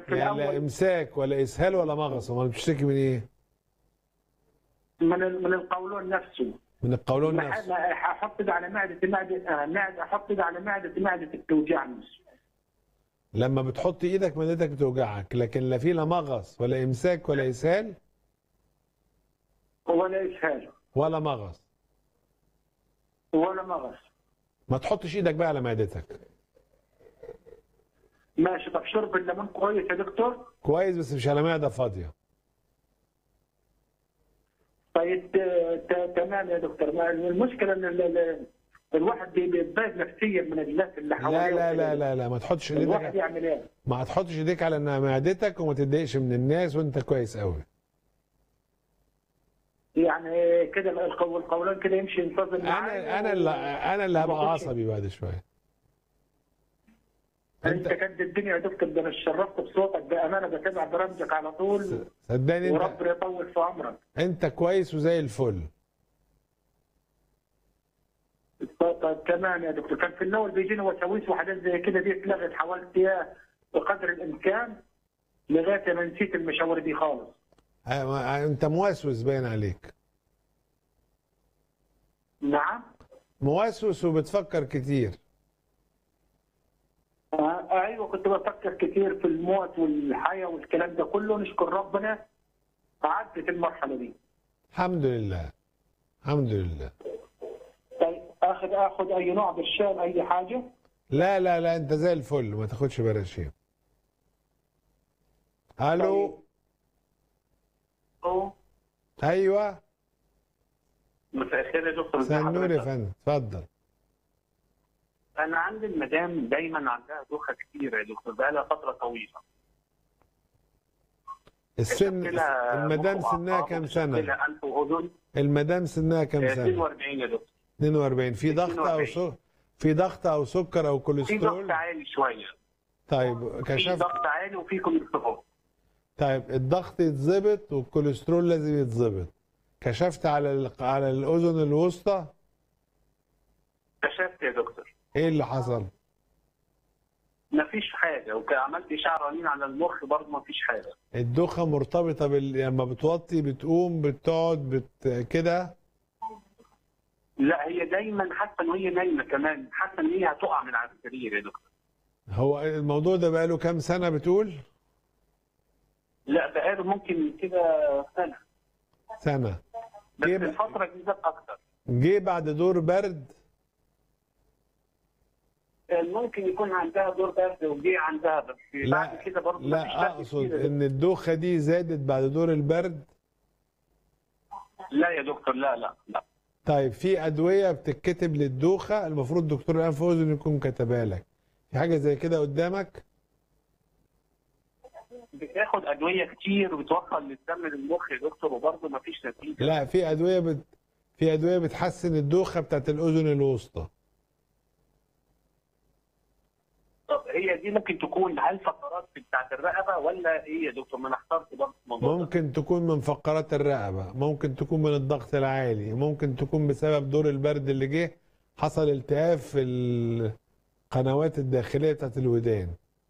في يعني لا الاول امساك ولا اسهال ولا مغص امال بتشتكي من ايه من ال- من القولون نفسه من القولون ما- نفسه ما- احط ايدي على معده معده آه، معده احط ايدي على معده معده بتوجعني لما بتحط ايدك معدتك بتوجعك لكن لا في لا مغص ولا امساك ولا اسهال ولا اسهال ولا مغص ولا مغص ما تحطش ايدك بقى على معدتك ماشي طب شرب الليمون كويس يا دكتور كويس بس مش على معده فاضيه طيب ت- ت- تمام يا دكتور ما المشكله ان ال- ال- الواحد بي- بيتضايق نفسيا من الناس اللي حواليه لا لا وكده. لا لا لا ما تحطش الواحد ايدك يعمل ايه؟ ما تحطش ايديك على إنها معدتك وما تتضايقش من الناس وانت كويس قوي يعني كده القو- القولان كده يمشي ينتظم انا انا اللي انا اللي هبقى عصبي بعد شويه انت انت كانت الدنيا يا دكتور ده انا اتشرفت بصوتك بامانه بتابع برامجك على طول صدقني انت وربنا يطول في عمرك انت كويس وزي الفل طيب طيب تمام يا دكتور كان في الاول بيجيني وساويس وحاجات زي كده دي اتلغت حاولت اياه بقدر الامكان لغايه ما نسيت المشاور دي خالص اه، انت موسوس باين عليك نعم موسوس وبتفكر كتير آه ايوه كنت بفكر كتير في الموت والحياه والكلام ده كله نشكر ربنا عدت المرحله دي الحمد لله الحمد لله طيب اخذ اخذ اي نوع برشام اي حاجه لا لا لا انت زي الفل ما تاخدش براشيم الو أوه. ايوه مساء الخير يا دكتور مساء ازي النور يا حضرتك؟ فندم اتفضل انا عندي المدام دايما عندها دوخه كتير يا دكتور بقالها فتره طويله السن مشكلة المدام مخ سنها وأعصاب، كام سنه مشكلة انف واذن المدام سنها كام سنه 42 يا دكتور 42 في ضغط او 42. سو... في ضغط او سكر او في ضغط كوليسترول عالي شويه طيب في كشفت ضغط عالي وفي كوليسترول طيب الضغط يتظبط والكوليسترول لازم يتظبط كشفت على ال... على الاذن الوسطى كشفت يا دكتور ايه اللي حصل مفيش حاجه وعملت اشعه رنين على المخ برضه مفيش حاجه الدوخه مرتبطه بال لما بتوطي بتقوم بتقعد بت... كده لا هي دايما حاسه ان هي نايمه كمان حاسه ان هي هتقع من على السرير يا دكتور هو الموضوع ده بقاله كام سنه بتقول لا بقاله ممكن كده سنه سنه بس جه بقى- الفتره دي زاد اكتر جه بعد دور برد ممكن يكون عندها دور برد وجي عندها بس بعد كده برضه مفيش لا فرق اقصد كتير. ان الدوخه دي زادت بعد دور البرد لا يا دكتور لا لا لا طيب في ادويه بتتكتب للدوخه المفروض دكتور الانف واذن يكون كتبها لك في حاجه زي كده قدامك بتاخد ادويه كتير وبتوصل للدم للمخ يا دكتور وبرضه مفيش نتيجه لا في ادويه بت... في ادويه بتحسن الدوخه بتاعت الاذن الوسطى طب هي دي ممكن تكون هل فقرات بتاعت الرقبه ولا ايه يا دكتور ما انا احترت برضه في الموضوع ده. ممكن تكون من فقرات الرقبه ممكن تكون من الضغط العالي ممكن تكون بسبب دور البرد اللي جه حصل التهاب في القنوات الداخليه بتاعت الودان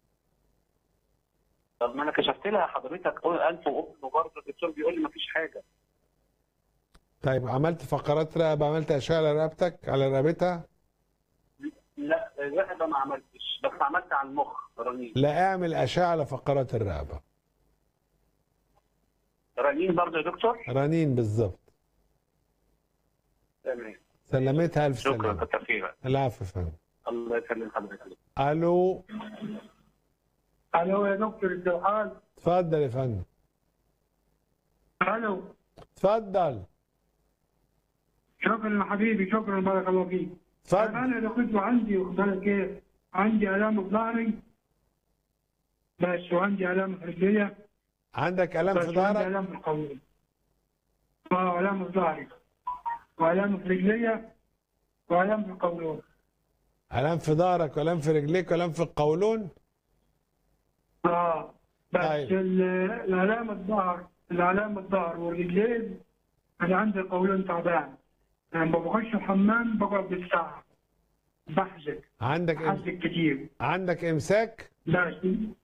طب ما انا كشفت لها حضرتك قول انف واذن وبرضه الدكتور بيقول لي مفيش حاجه طيب عملت فقرات رقبه عملت اشعه على رقبتك على رقبتها لا الرقبه ما عملتش بس عملت على المخ رنين لا اعمل اشعه على فقرات الرقبه رنين برضه يا دكتور رنين بالظبط تمام سلمتها الف شكرا سلامه كتر خيرك العفو يا فندم الله يسلم حضرتك الو الو يا دكتور ازي الحال؟ اتفضل يا فندم الو اتفضل شكرا يا حبيبي شكرا بارك الله فيك اتفضل انا اللي كنت عندي واخد بالك ايه عندي الام في ظهري بس وعندي الام في رجلي عندك الام بس في وعندي ظهرك الام في القولون اه الام في ظهري والام في رجلي والام في القولون الام في ظهرك والام في رجليك والام في القولون اه بس طيب. ال- الالام الظهر الالام الظهر والرجلين انا عندي القولون تعبان لما بخش الحمام بقعد بالساعه بحزق عندك إم... بحزق كتير عندك امساك بس